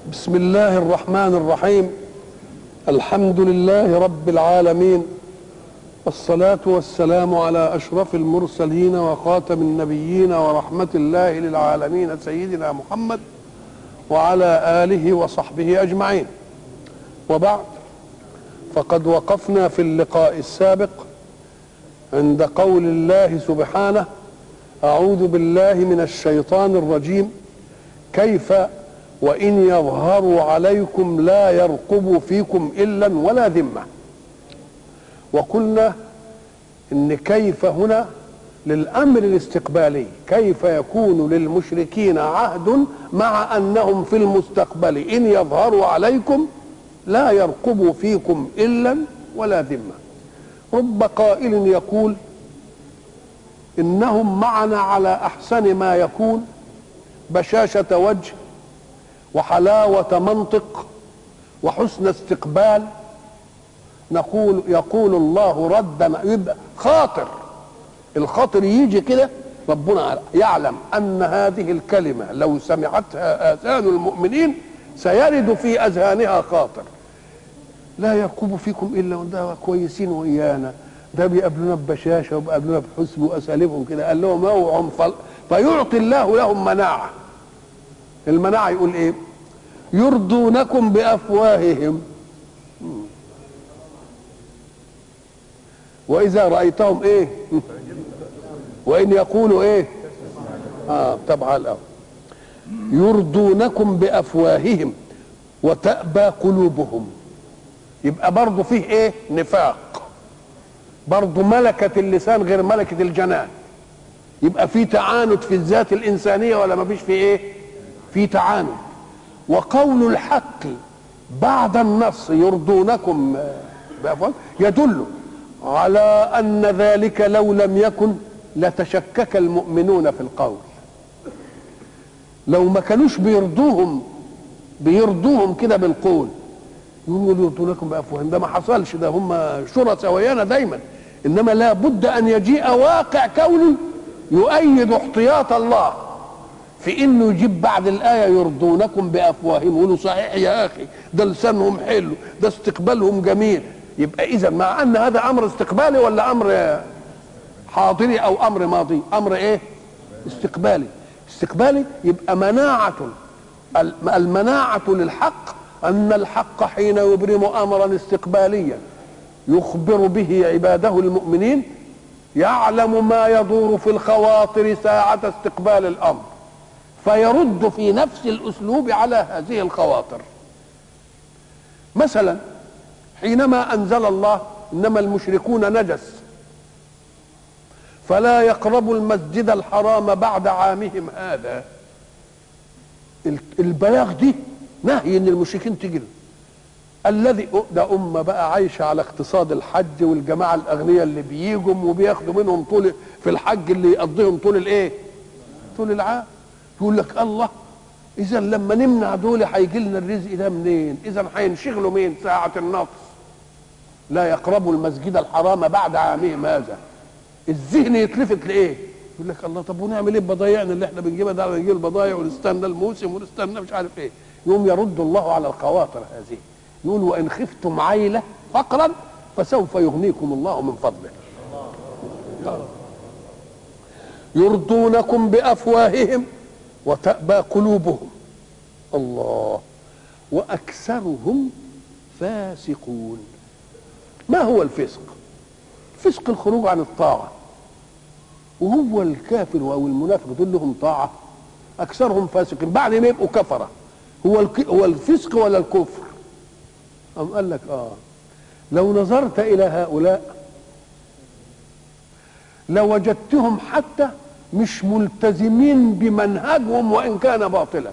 بسم الله الرحمن الرحيم الحمد لله رب العالمين والصلاة والسلام على أشرف المرسلين وخاتم النبيين ورحمة الله للعالمين سيدنا محمد وعلى آله وصحبه أجمعين وبعد فقد وقفنا في اللقاء السابق عند قول الله سبحانه أعوذ بالله من الشيطان الرجيم كيف وإن يظهروا عليكم لا يرقبوا فيكم إلا ولا ذمة وقلنا إن كيف هنا للأمر الاستقبالي كيف يكون للمشركين عهد مع أنهم في المستقبل إن يظهروا عليكم لا يرقبوا فيكم إلا ولا ذمة رب قائل يقول إنهم معنا على أحسن ما يكون بشاشة وجه وحلاوة منطق وحسن استقبال نقول يقول الله ردا يبقى خاطر الخاطر يجي كده ربنا يعلم ان هذه الكلمه لو سمعتها اذان المؤمنين سيرد في اذهانها خاطر لا يرقب فيكم الا ده كويسين ويانا ده بيقابلونا ببشاشه وبيقابلونا بحسن واساليبهم كده قال لهم اوعوا فيعطي الله لهم مناعه المناعه يقول ايه يرضونكم بافواههم واذا رايتهم ايه وان يقولوا ايه اه طبعا الاول يرضونكم بافواههم وتأبى قلوبهم يبقى برضه فيه ايه نفاق برضه ملكة اللسان غير ملكة الجنان يبقى في تعاند في الذات الإنسانية ولا ما فيش في ايه في تعاند وقول الحق بعد النص يرضونكم بأفواههم يدل على أن ذلك لو لم يكن لتشكك المؤمنون في القول لو ما كانوش بيرضوهم بيرضوهم كده بالقول يقولوا يرضونكم بافواههم ده ما حصلش ده هم شرطاء ويانا دايما انما لا بد ان يجيء واقع كوني يؤيد احتياط الله في انه يجيب بعد الايه يرضونكم بافواههم يقولوا صحيح يا اخي ده لسانهم حلو ده استقبالهم جميل يبقى اذا مع ان هذا امر استقبالي ولا امر حاضري او امر ماضي امر ايه استقبالي استقبالي يبقى مناعه المناعه للحق ان الحق حين يبرم امرا استقباليا يخبر به عباده المؤمنين يعلم ما يدور في الخواطر ساعه استقبال الامر فيرد في نفس الاسلوب على هذه الخواطر مثلا حينما انزل الله انما المشركون نجس فلا يقربوا المسجد الحرام بعد عامهم هذا البلاغ دي نهي ان المشركين تجي الذي ده امه بقى عايشه على اقتصاد الحج والجماعه الاغنياء اللي بيجوا وبياخدوا منهم طول في الحج اللي يقضيهم طول الايه؟ طول العام يقول لك الله اذا لما نمنع دول هيجي لنا الرزق ده منين؟ اذا هينشغلوا مين؟ ساعه النقص لا يقربوا المسجد الحرام بعد عامهم هذا الذهن يتلفت لايه؟ يقول لك الله طب ونعمل ايه بضايعنا اللي احنا بنجيبها ده نجيب البضايع ونستنى الموسم ونستنى مش عارف ايه يقوم يرد الله على الخواطر هذه يقول وان خفتم عيله فقرا فسوف يغنيكم الله من فضله يرضونكم بافواههم وتأبى قلوبهم الله واكثرهم فاسقون ما هو الفسق فسق الخروج عن الطاعه وهو الكافر او المنافق دول لهم طاعه اكثرهم فاسقين بعد ما يبقوا كفره هو هو الفسق ولا الكفر أم قال لك اه لو نظرت الى هؤلاء لوجدتهم حتى مش ملتزمين بمنهجهم وان كان باطلا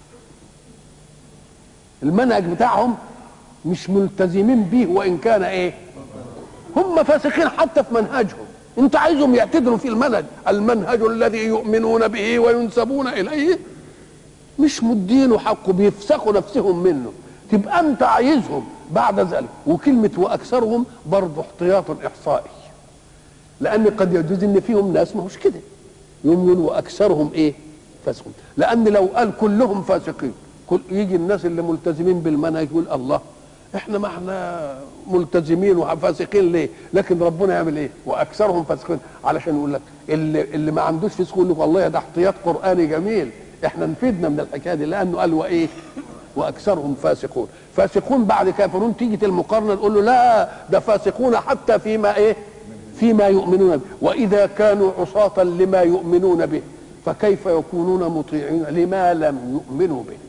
المنهج بتاعهم مش ملتزمين به وان كان ايه هم فاسقين حتى في منهجهم انت عايزهم يعتدلوا في المنهج المنهج الذي يؤمنون به وينسبون اليه مش مدينه حقه بيفسخوا نفسهم منه تبقى انت عايزهم بعد ذلك وكلمة واكثرهم برضه احتياط احصائي لان قد يجوز ان فيهم ناس ما هوش كده يوم يقول واكثرهم ايه فاسقون لان لو قال كلهم فاسقين كل يجي الناس اللي ملتزمين بالمنهج يقول الله احنا ما احنا ملتزمين وفاسقين ليه لكن ربنا يعمل ايه واكثرهم فاسقين علشان يقول لك اللي, اللي ما عندوش فسق يقول لك والله ده احتياط قراني جميل احنا نفيدنا من الحكايه دي لانه قال وايه واكثرهم فاسقون فاسقون بعد كافرون تيجي المقارنه تقول له لا ده فاسقون حتى فيما ايه فيما يؤمنون به واذا كانوا عصاة لما يؤمنون به فكيف يكونون مطيعين لما لم يؤمنوا به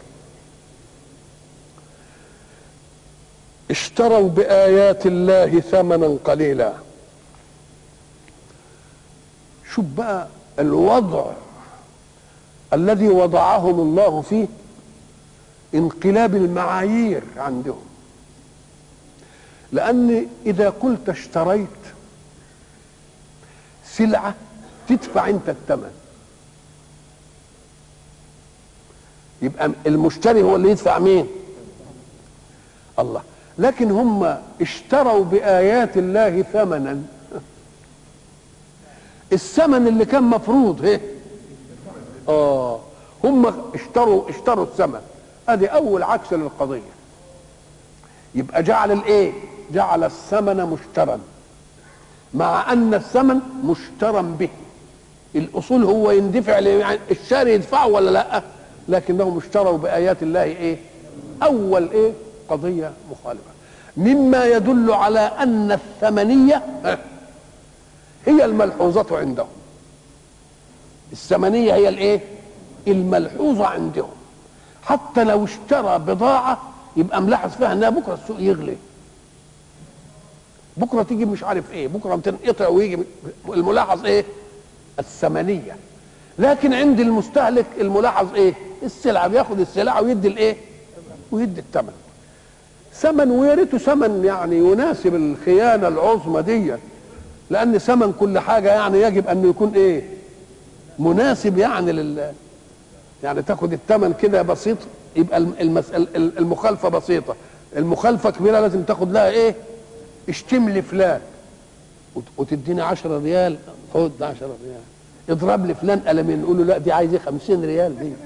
اشتروا بآيات الله ثمنا قليلا شوف بقى الوضع الذي وضعهم الله فيه انقلاب المعايير عندهم لأن إذا قلت اشتريت سلعة تدفع أنت الثمن يبقى المشتري هو اللي يدفع مين الله لكن هم اشتروا بآيات الله ثمنا الثمن اللي كان مفروض ايه اه هم اشتروا اشتروا الثمن ادي اول عكس للقضيه يبقى جعل الايه جعل الثمن مشترا مع ان الثمن مشترا به الاصول هو يندفع يعني الشاري يدفعه ولا لا لكنهم اشتروا بايات الله ايه اول ايه قضيه مخالفه مما يدل على ان الثمنيه هي الملحوظه عندهم الثمنيه هي الايه الملحوظه عندهم حتى لو اشترى بضاعه يبقى ملاحظ فيها انها بكره السوق يغلي بكره تيجي مش عارف ايه بكره تنقطع ويجي الملاحظ ايه الثمنيه لكن عند المستهلك الملاحظ ايه السلعه بياخد السلعه ويدي الايه ويدي الثمن ثمن ويا ريته ثمن يعني يناسب الخيانه العظمى دي لان ثمن كل حاجه يعني يجب ان يكون ايه مناسب يعني لل يعني تاخد الثمن كده بسيط يبقى المسألة المخالفه بسيطه المخالفه كبيره لازم تاخد لها ايه اشتم لي فلان وتديني 10 ريال خد 10 ريال اضرب لي فلان قلمين نقول له لا دي عايزه 50 ريال دي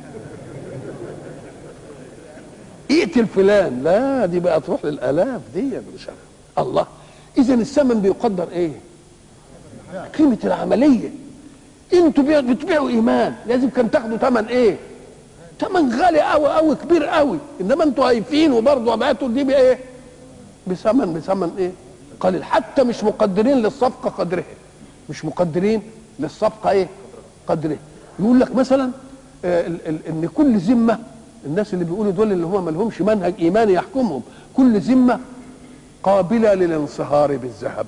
اقتل فلان لا دي بقى تروح للالاف دي مش الله اذا الثمن بيقدر ايه قيمه العمليه انتوا بتبيعوا ايمان لازم كان تاخدوا ثمن ايه ثمن غالي قوي قوي كبير قوي انما انتوا هايفين وبرضه بعتوا دي بايه بثمن بثمن ايه قليل حتى مش مقدرين للصفقه قدرها مش مقدرين للصفقه ايه قدرها يقول لك مثلا آه ال ال ان كل ذمه الناس اللي بيقولوا دول اللي هم ما لهمش منهج ايماني يحكمهم كل ذمه قابله للانصهار بالذهب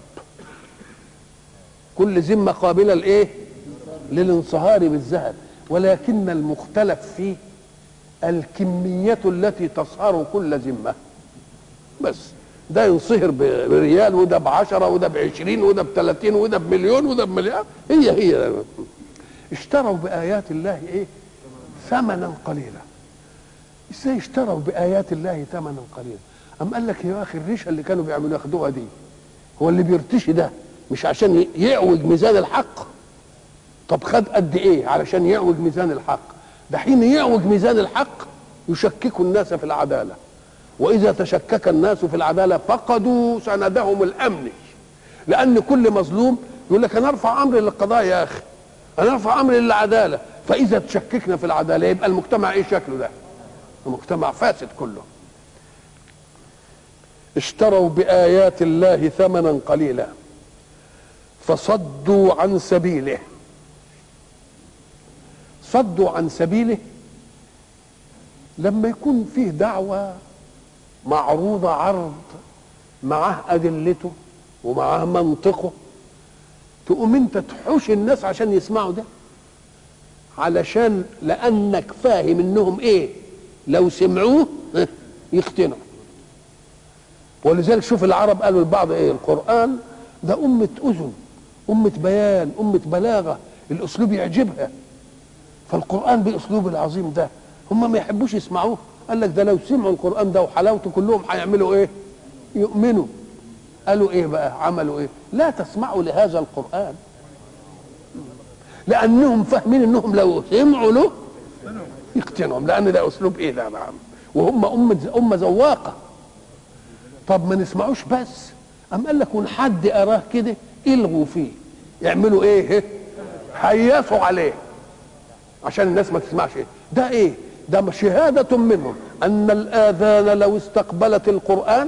كل ذمه قابله لايه للانصهار بالذهب ولكن المختلف فيه الكمية التي تصهر كل ذمة بس ده ينصهر بريال وده بعشرة وده بعشرين وده بثلاثين وده بمليون وده بمليار هي هي اشتروا بآيات الله ايه ثمنا قليلا ازاي اشتروا بآيات الله ثمنا قليلا أم قال لك يا أخي الريشة اللي كانوا بيعملوا ياخدوها دي هو اللي بيرتشي ده مش عشان يعوج ميزان الحق طب خد قد ايه علشان يعوج ميزان الحق ده حين يعوج ميزان الحق يشكك الناس في العدالة وإذا تشكك الناس في العدالة فقدوا سندهم الأمني لأن كل مظلوم يقول لك أنا أرفع أمري للقضاء يا أخي أنا أرفع أمري للعدالة فإذا تشككنا في العدالة يبقى المجتمع إيه شكله ده المجتمع فاسد كله اشتروا بآيات الله ثمنا قليلا فصدوا عن سبيله صدوا عن سبيله لما يكون فيه دعوة معروضة عرض معاه أدلته ومعاه منطقه تقوم انت تحوش الناس عشان يسمعوا ده علشان لأنك فاهم انهم ايه لو سمعوه يقتنعوا ولذلك شوف العرب قالوا البعض ايه القرآن ده أمة أذن أمة بيان أمة بلاغة الأسلوب يعجبها فالقرآن بأسلوب العظيم ده هم ما يحبوش يسمعوه قال لك ده لو سمعوا القرآن ده وحلاوته كلهم هيعملوا ايه يؤمنوا قالوا ايه بقى عملوا ايه لا تسمعوا لهذا القرآن لأنهم فاهمين انهم لو سمعوا له يقتنعهم لان ده اسلوب ايه ده نعم وهم امه امه ذواقه طب ما نسمعوش بس أم قال لك حد أراه كده يلغوا فيه يعملوا إيه حيسوا عليه عشان الناس ما تسمعش إيه ده إيه ده شهادة منهم أن الآذان لو استقبلت القرآن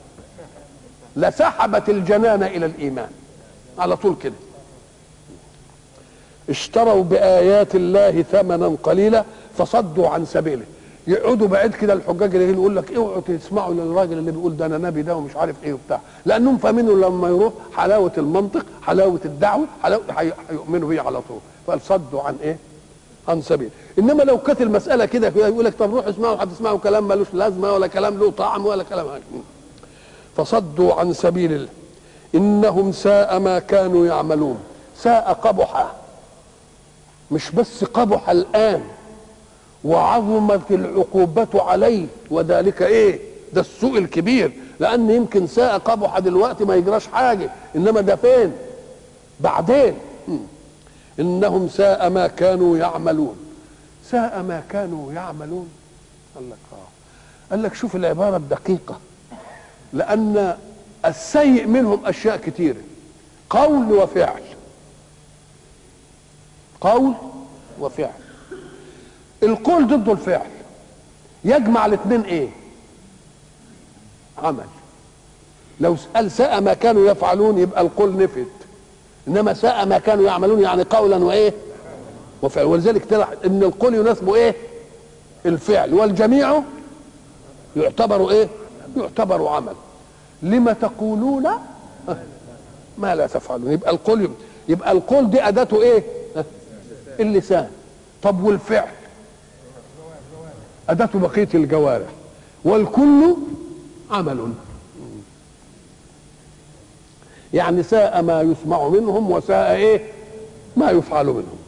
لسحبت الجنان إلى الإيمان على طول كده اشتروا بآيات الله ثمنا قليلا فصدوا عن سبيله يقعدوا بعيد كده الحجاج اللي يقول لك اوعوا تسمعوا للراجل اللي بيقول ده انا نبي ده ومش عارف ايه وبتاع لانهم فاهمين لما يروح حلاوه المنطق حلاوه الدعوه حلاوه هيؤمنوا بيه على طول فصدوا عن ايه؟ عن سبيل انما لو كانت المساله كده يقول لك طب روحوا اسمعوا هتسمعوا كلام ملوش لازمه ولا كلام له طعم ولا كلام فصدوا عن سبيل الله انهم ساء ما كانوا يعملون ساء قبح مش بس قبح الان وعظمت العقوبة عليه وذلك ايه ده السوء الكبير لان يمكن ساء قبح دلوقتي ما يجراش حاجة انما ده فين بعدين انهم ساء ما كانوا يعملون ساء ما كانوا يعملون قال لك اه قال لك شوف العبارة الدقيقة لان السيء منهم اشياء كثيرة قول وفعل قول وفعل القول ضده الفعل يجمع الاثنين ايه عمل لو قال ساء ما كانوا يفعلون يبقى القول نفد انما ساء ما كانوا يعملون يعني قولا وايه وفعل ولذلك ترى ان القول يناسبه ايه الفعل والجميع يعتبر ايه يعتبر عمل لما تقولون ما لا تفعلون يبقى القول يبقى القول دي اداته ايه اللسان طب والفعل أداة بقية الجوارح والكل عمل يعني ساء ما يسمع منهم وساء ايه ما يفعل منهم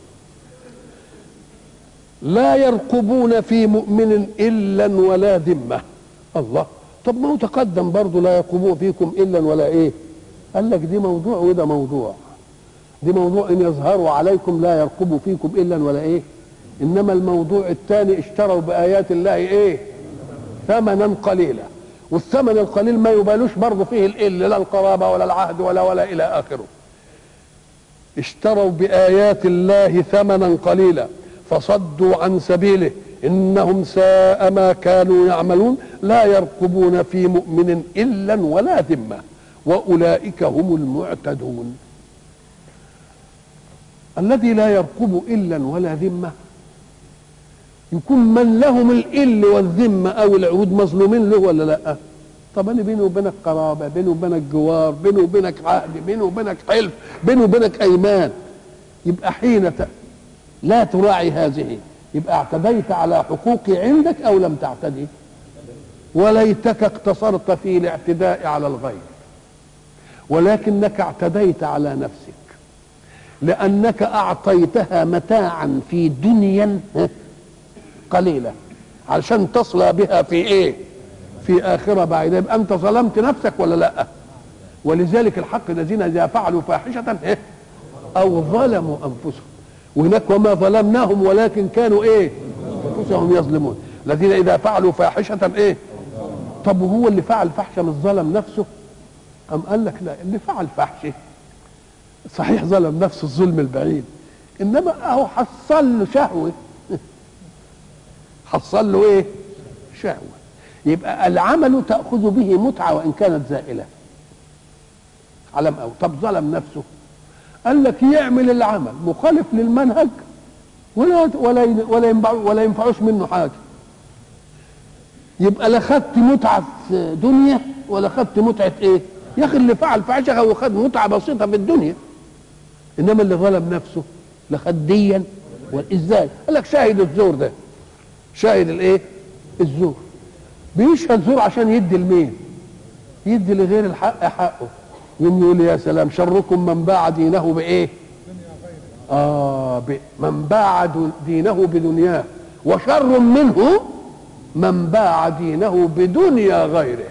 لا يرقبون في مؤمن الا ولا ذمه الله طب ما هو تقدم برضه لا يرقبون فيكم الا ولا ايه قال لك دي موضوع وده موضوع دي موضوع ان يظهروا عليكم لا يرقبوا فيكم الا ولا ايه انما الموضوع الثاني اشتروا بايات الله ايه ثمنا قليلا والثمن القليل ما يبالوش برضه فيه الإل لا القرابة ولا العهد ولا ولا إلى آخره اشتروا بآيات الله ثمنا قليلا فصدوا عن سبيله إنهم ساء ما كانوا يعملون لا يرقبون في مؤمن إلا ولا ذمة وأولئك هم المعتدون الذي لا يرقب إلا ولا ذمة يكون من لهم الإل والذمة أو العهود مظلومين له ولا لا طب أنا بيني وبينك قرابة بيني وبينك جوار بيني وبينك عهد بيني وبينك حلف بيني وبينك أيمان يبقى حين لا تراعي هذه يبقى اعتديت على حقوقي عندك أو لم تعتدي وليتك اقتصرت في الاعتداء على الغير ولكنك اعتديت على نفسك لأنك أعطيتها متاعا في دنيا قليلة علشان تصل بها في إيه في آخرة بعيدة يبقى أنت ظلمت نفسك ولا لا ولذلك الحق الذين إذا فعلوا فاحشة إيه أو ظلموا أنفسهم وهناك وما ظلمناهم ولكن كانوا إيه أنفسهم يظلمون الذين إذا فعلوا فاحشة إيه طب وهو اللي فعل فحشة مش ظلم نفسه أم قال لك لا اللي فعل فحشة صحيح ظلم نفسه الظلم البعيد انما اهو حصل له شهوه حصل له ايه شهوه يبقى العمل تاخذ به متعه وان كانت زائله علم او طب ظلم نفسه قال لك يعمل العمل مخالف للمنهج ولا ولا ولا ينفع ولا ينفعوش منه حاجه يبقى لا خدت متعه في دنيا ولا خدت متعه ايه يا اخي اللي فعل فعشها وخد متعه بسيطه في الدنيا انما اللي ظلم نفسه لخد ديا ازاي قال لك شاهد الزور ده شاهد الايه الزور بيشهد زور عشان يدي لمين يدي لغير الحق حقه يوم يقول يا سلام شركم من باع دينه بايه اه من باع دينه بدنياه وشر منه من باع دينه بدنيا غيره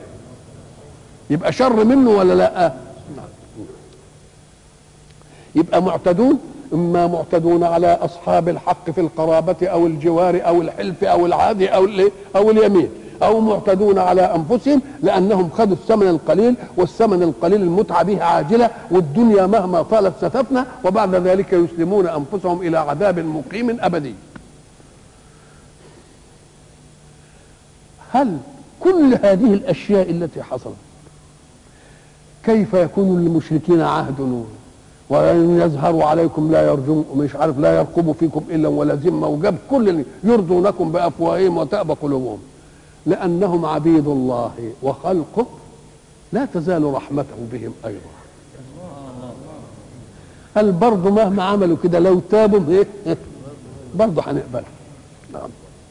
يبقى شر منه ولا لا يبقى معتدون اما معتدون على اصحاب الحق في القرابه او الجوار او الحلف او العهد او ال- او اليمين او معتدون على انفسهم لانهم خدوا الثمن القليل والثمن القليل المتعه به عاجله والدنيا مهما طالت ستفنى وبعد ذلك يسلمون انفسهم الى عذاب مقيم ابدي هل كل هذه الاشياء التي حصلت كيف يكون للمشركين عهد وان يظهروا عليكم لا يرجون مش عارف لا يرقبوا فيكم الا ولا ذمه وجاب كل اللي يرضونكم بافواههم وتأبى قلوبهم لانهم عبيد الله وخلقه لا تزال رحمته بهم ايضا هل برضه مهما عملوا كده لو تابوا ايه برضه هنقبل نعم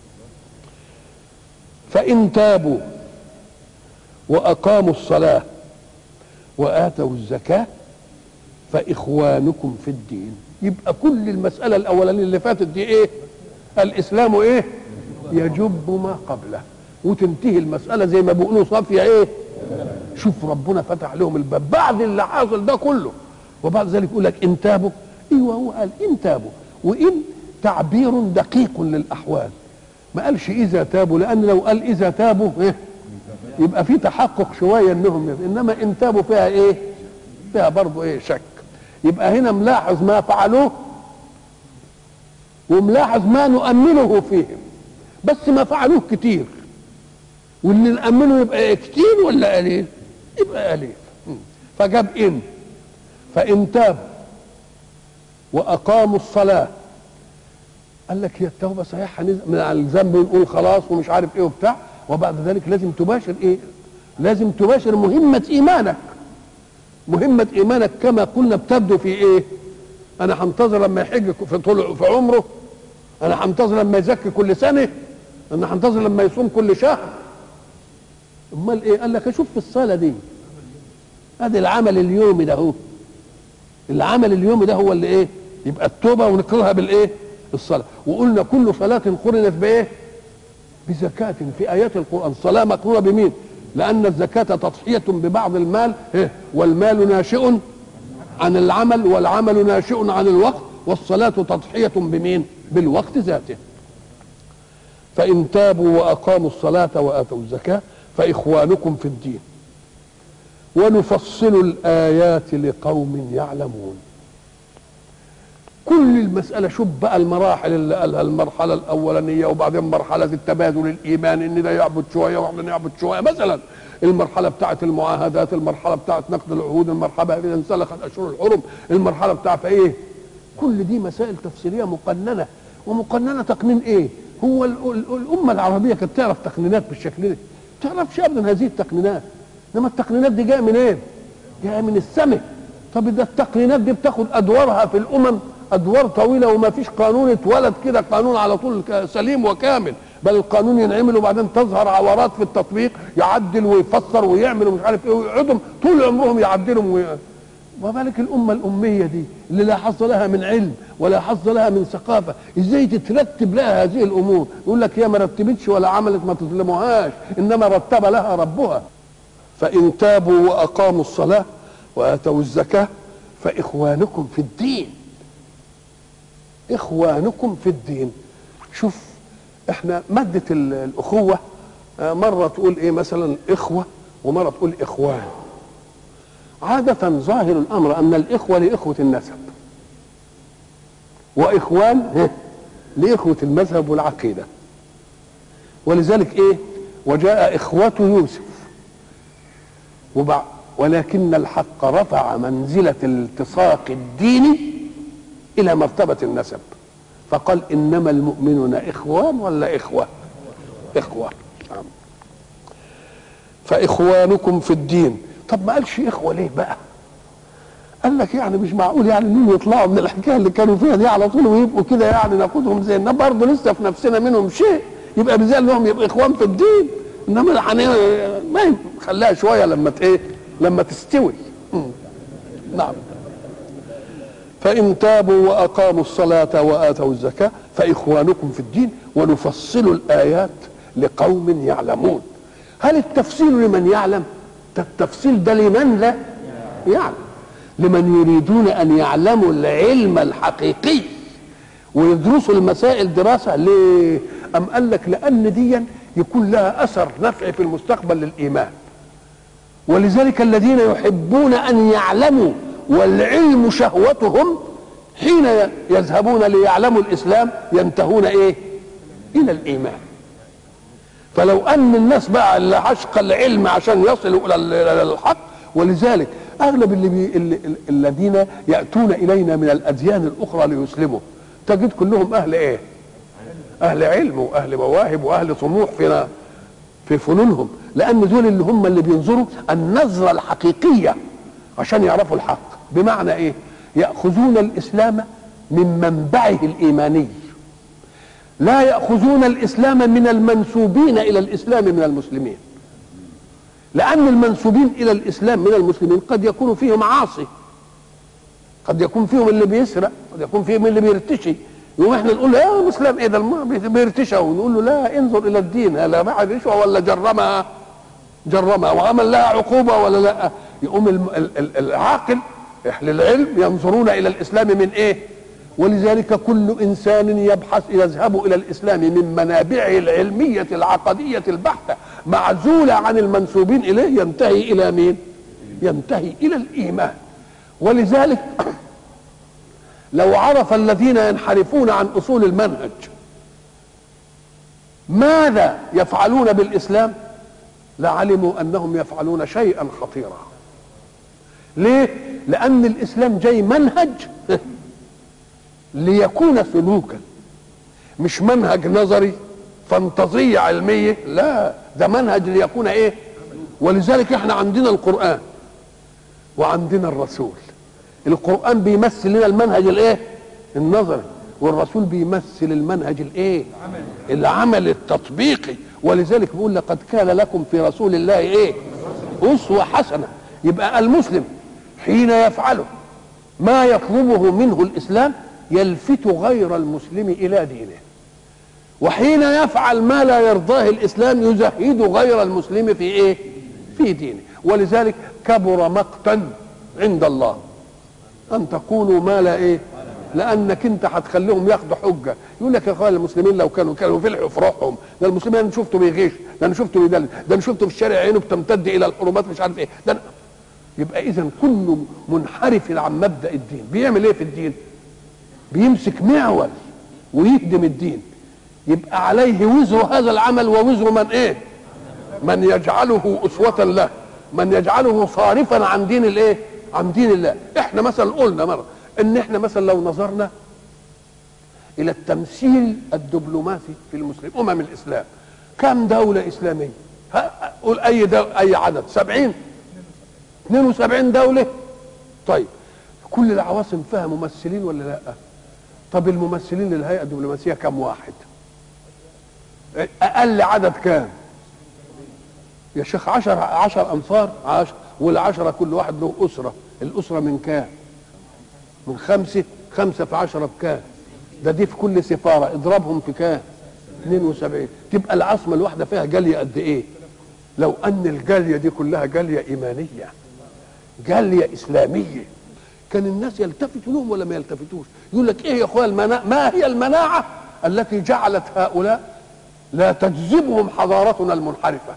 فإن تابوا وأقاموا الصلاة وآتوا الزكاة فإخوانكم في الدين يبقى كل المسألة الأولانية اللي فاتت دي إيه الإسلام إيه يجب ما قبله وتنتهي المسألة زي ما بيقولوا صافية إيه شوف ربنا فتح لهم الباب بعد اللي حاصل ده كله وبعد ذلك يقول لك إن تابوا أيوه هو قال إن تابوا وإن تعبير دقيق للأحوال ما قالش اذا تابوا لان لو قال اذا تابوا إيه؟ يبقى في تحقق شويه انهم يب... انما ان تابوا فيها ايه فيها برضه ايه شك يبقى هنا ملاحظ ما فعلوه وملاحظ ما نؤمله فيهم بس ما فعلوه كتير واللي نأمله يبقى إيه كتير ولا قليل يبقى قليل فجاب ان فان تابوا واقاموا الصلاه قال لك هي التوبه صحيح هنزل من على الذنب ونقول خلاص ومش عارف ايه وبتاع وبعد ذلك لازم تباشر ايه؟ لازم تباشر مهمه ايمانك مهمه ايمانك كما قلنا بتبدو في ايه؟ انا هنتظر لما يحج في طول في عمره انا هنتظر لما يزكي كل سنه انا هنتظر لما يصوم كل شهر امال ايه؟ قال لك اشوف في الصلاه دي ادي العمل اليومي ده هو العمل اليومي ده هو اللي ايه؟ يبقى التوبه ونقرها بالايه؟ الصلاة وقلنا كل صلاة قرنت بإيه بزكاة في آيات القرآن الصلاة مقرونة بمين لأن الزكاة تضحية ببعض المال إيه؟ والمال ناشئ عن العمل والعمل ناشئ عن الوقت والصلاة تضحية بمين بالوقت ذاته فإن تابوا وأقاموا الصلاة وآتوا الزكاة فإخوانكم في الدين ونفصل الآيات لقوم يعلمون كل المسألة شوف بقى المراحل اللي قالها المرحلة الأولانية وبعدين مرحلة التبادل الإيمان إن ده يعبد شوية وإحنا نعبد شوية مثلا المرحلة بتاعة المعاهدات المرحلة بتاعة نقد العهود المرحلة إذا انسلخت أشهر الحرم المرحلة بتاعة إيه كل دي مسائل تفسيرية مقننة ومقننة تقنين إيه هو ال- ال- الأمة العربية كانت تعرف تقنينات بالشكل ده ما تعرفش أبدا هذه التقنينات إنما التقنينات دي جاية من إيه جاية من السماء طب ده التقنينات دي بتاخد أدوارها في الأمم ادوار طويله وما فيش قانون اتولد كده قانون على طول ك- سليم وكامل بل القانون ينعمل وبعدين تظهر عورات في التطبيق يعدل ويفسر ويعمل ومش عارف ايه ويقعدوا طول عمرهم يعدلوا وي... وما بالك الامه الاميه دي اللي لا حظ لها من علم ولا حظ لها من ثقافه ازاي تترتب لها هذه الامور يقول لك هي ما رتبتش ولا عملت ما تظلموهاش انما رتب لها ربها فان تابوا واقاموا الصلاه واتوا الزكاه فاخوانكم في الدين اخوانكم في الدين شوف احنا مادة ال- الاخوة آه، مرة تقول ايه مثلا اخوة ومرة تقول اخوان عادة ظاهر الامر ان الاخوة لاخوة النسب واخوان ها، لاخوة المذهب والعقيدة ولذلك ايه وجاء اخوة يوسف وبع ولكن الحق رفع منزلة التصاق الدين الى مرتبه النسب فقال انما المؤمنون اخوان ولا اخوه اخوه نعم. فاخوانكم في الدين طب ما قالش اخوه ليه بقى قال لك يعني مش معقول يعني انهم يطلعوا من الحكايه اللي كانوا فيها دي على طول ويبقوا كده يعني ناخدهم زي انما برضه لسه في نفسنا منهم شيء يبقى بزي انهم يبقوا اخوان في الدين انما يعني ما ينفع. خليها شويه لما ت- ايه لما تستوي مم. نعم فإن تابوا وأقاموا الصلاة وآتوا الزكاة فإخوانكم في الدين ونفصل الآيات لقوم يعلمون هل التفصيل لمن يعلم؟ ده التفصيل ده لمن لا يعلم لمن يريدون ان يعلموا العلم الحقيقي ويدرسوا المسائل دراسه ليه؟ ام قال لك لان دي يكون لها اثر نفعي في المستقبل للايمان ولذلك الذين يحبون ان يعلموا والعلم شهوتهم حين يذهبون ليعلموا الاسلام ينتهون ايه الى الايمان فلو ان الناس بقى اللي عشق العلم عشان يصلوا الى الحق ولذلك اغلب اللي بي اللي الذين ياتون الينا من الاديان الاخرى ليسلموا تجد كلهم اهل ايه اهل علم واهل مواهب واهل طموح في في فنونهم لان دول اللي هم اللي بينظروا النظره الحقيقيه عشان يعرفوا الحق بمعنى ايه ياخذون الاسلام من منبعه الايماني لا ياخذون الاسلام من المنسوبين الى الاسلام من المسلمين لان المنسوبين الى الاسلام من المسلمين قد يكون فيهم عاصي قد يكون فيهم اللي بيسرق قد يكون فيهم اللي بيرتشي يقوم احنا نقول له يا مسلم ايه ده بيرتشى ونقول له لا انظر الى الدين هل باع رشوه ولا جرمها جرمها وعمل لها عقوبه ولا لا يقوم العاقل اهل العلم ينظرون الى الاسلام من ايه ولذلك كل انسان يبحث يذهب الى الاسلام من منابعه العلميه العقديه البحته معزوله عن المنسوبين اليه ينتهي الى مين ينتهي الى الايمان ولذلك لو عرف الذين ينحرفون عن اصول المنهج ماذا يفعلون بالاسلام لعلموا انهم يفعلون شيئا خطيرا ليه لان الاسلام جاي منهج ليكون سلوكا مش منهج نظري فانتظية علمية لا ده منهج ليكون ايه ولذلك احنا عندنا القرآن وعندنا الرسول القرآن بيمثل لنا المنهج الايه النظري والرسول بيمثل المنهج الايه العمل التطبيقي ولذلك بيقول لقد كان لكم في رسول الله ايه اسوه حسنه يبقى المسلم حين يفعله ما يطلبه منه الاسلام يلفت غير المسلم الى دينه وحين يفعل ما لا يرضاه الاسلام يزهد غير المسلم في ايه في دينه ولذلك كبر مقتا عند الله ان تقولوا ما لا ايه لانك انت هتخليهم ياخدوا حجه يقول لك يا اخوان المسلمين لو كانوا كانوا فلحوا في روحهم ده المسلمين انا شفته بيغش ده انا شفته بيدلل ده انا شفته في الشارع عينه بتمتد الى الحروبات مش عارف ايه ده يبقى اذا كل منحرف عن مبدا الدين بيعمل ايه في الدين بيمسك معول ويهدم الدين يبقى عليه وزر هذا العمل ووزر من ايه من يجعله اسوه له من يجعله صارفا عن دين الايه عن دين الله احنا مثلا قلنا مره ان احنا مثلا لو نظرنا الى التمثيل الدبلوماسي في المسلم امم الاسلام كم دوله اسلاميه قول اي دولة اي عدد سبعين 72 دوله طيب كل العواصم فيها ممثلين ولا لا طب الممثلين للهيئه الدبلوماسيه كم واحد اقل عدد كام يا شيخ عشر عشر انفار عشر والعشرة كل واحد له أسرة الأسرة من كام من خمسة خمسة في عشرة بكام ده دي في كل سفارة اضربهم في كام 72 تبقى العاصمة الواحدة فيها جالية قد ايه لو ان الجالية دي كلها جالية ايمانية جالية اسلامية كان الناس يلتفتوا لهم ولا ما يلتفتوش يقول لك ايه يا اخويا المناعة ما هي المناعة التي جعلت هؤلاء لا تجذبهم حضارتنا المنحرفه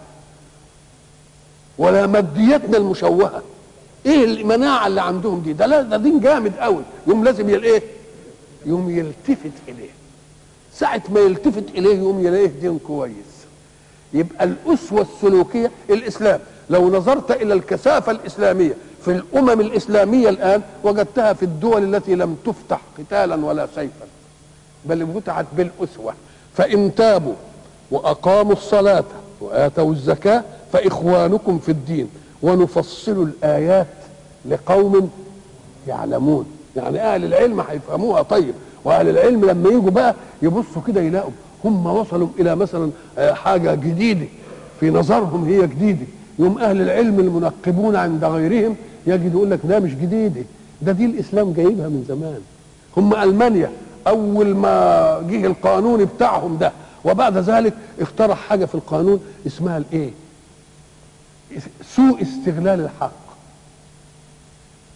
ولا ماديتنا المشوهه ايه المناعه اللي عندهم دي ده لا ده دين جامد قوي يوم لازم يل ايه يوم يلتفت اليه ساعه ما يلتفت اليه يوم يلاقيه دين كويس يبقى الاسوه السلوكيه الاسلام لو نظرت الى الكثافه الاسلاميه في الامم الاسلاميه الان وجدتها في الدول التي لم تفتح قتالا ولا سيفا بل فتحت بالاسوه فان تابوا واقاموا الصلاه واتوا الزكاه فاخوانكم في الدين ونفصل الايات لقوم يعلمون يعني اهل العلم هيفهموها طيب واهل العلم لما يجوا بقى يبصوا كده يلاقوا هم وصلوا الى مثلا حاجه جديده في نظرهم هي جديده يوم اهل العلم المنقبون عند غيرهم يجد يقول لك ده مش جديده ده دي الاسلام جايبها من زمان هم المانيا اول ما جه القانون بتاعهم ده وبعد ذلك اقترح حاجه في القانون اسمها الايه سوء استغلال الحق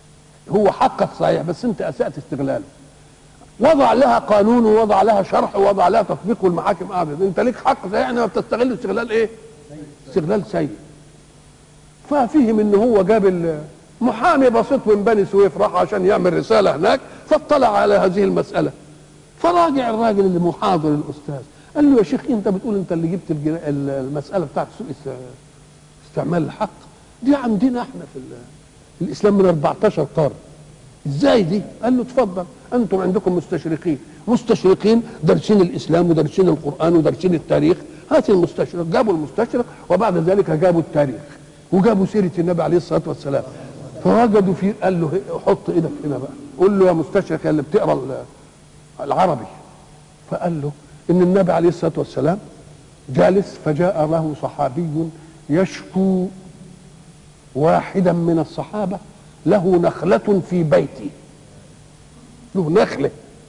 هو حقك صحيح بس انت اسأت استغلاله وضع لها قانون ووضع لها شرح ووضع لها تطبيق والمحاكم قاعده انت ليك حق صحيح انما بتستغل استغلال ايه؟ استغلال سيء ففهم ان هو جاب محامي بسيط من بني سويف راح عشان يعمل رساله هناك فاطلع على هذه المساله فراجع الراجل اللي محاضر الاستاذ قال له يا شيخ انت بتقول انت اللي جبت الجنا- المساله بتاعت سوء است- استعمال الحق دي عندنا احنا في ال- في الاسلام من 14 قرن ازاي دي؟ قال له اتفضل انتم عندكم مستشرقين مستشرقين دارسين الاسلام ودارسين القران ودارسين التاريخ هات المستشرق جابوا المستشرق وبعد ذلك جابوا التاريخ وجابوا سيره النبي عليه الصلاه والسلام فوجدوا فيه قال له هي- حط ايدك هنا بقى قول له يا مستشرق يا اللي بتقرا ال- العربي فقال له ان النبي عليه الصلاه والسلام جالس فجاء له صحابي يشكو واحدا من الصحابه له نخله في بيته له نخله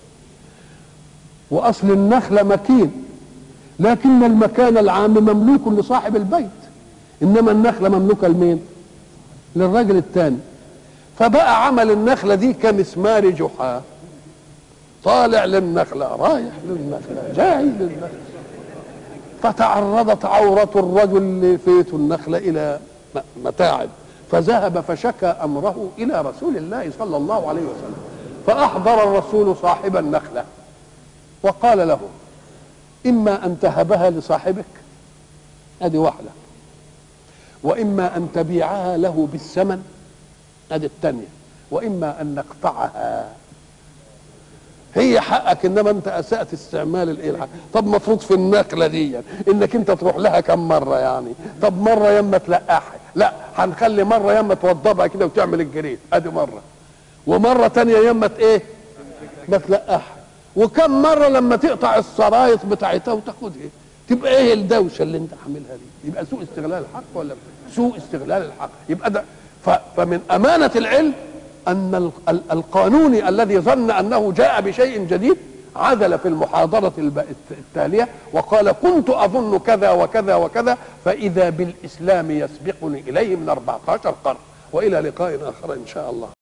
واصل النخله مكين لكن المكان العام مملوك لصاحب البيت انما النخله مملوكه لمين للراجل الثاني فبقى عمل النخله دي كمسمار جحا طالع للنخله رايح للنخله جاي للنخله فتعرضت عورة الرجل لفيت النخلة إلى م- متاعب فذهب فشكى أمره إلى رسول الله صلى الله عليه وسلم فأحضر الرسول صاحب النخلة وقال له إما أن تهبها لصاحبك هذه واحدة وإما أن تبيعها له بالثمن هذه الثانية وإما أن نقطعها هي حقك انما انت اسات استعمال الايه الحق طب مفروض في النقله دي يعني انك انت تروح لها كم مره يعني طب مره يما تلقحها لا هنخلي مره يما توضبها كده وتعمل الجريد ادي مره ومره تانية يما ت- ايه ما تلقحها وكم مره لما تقطع السرايط بتاعتها وتاخدها تبقى ايه الدوشه اللي انت عاملها دي يبقى سوء استغلال الحق ولا سوء استغلال الحق يبقى ده ف- فمن امانه العلم ان ال- ال- القانوني الذي ظن انه جاء بشيء جديد عدل في المحاضرة الب- الت- التالية وقال كنت أظن كذا وكذا وكذا فإذا بالإسلام يسبقني إليه من 14 قرن وإلى لقاء آخر إن شاء الله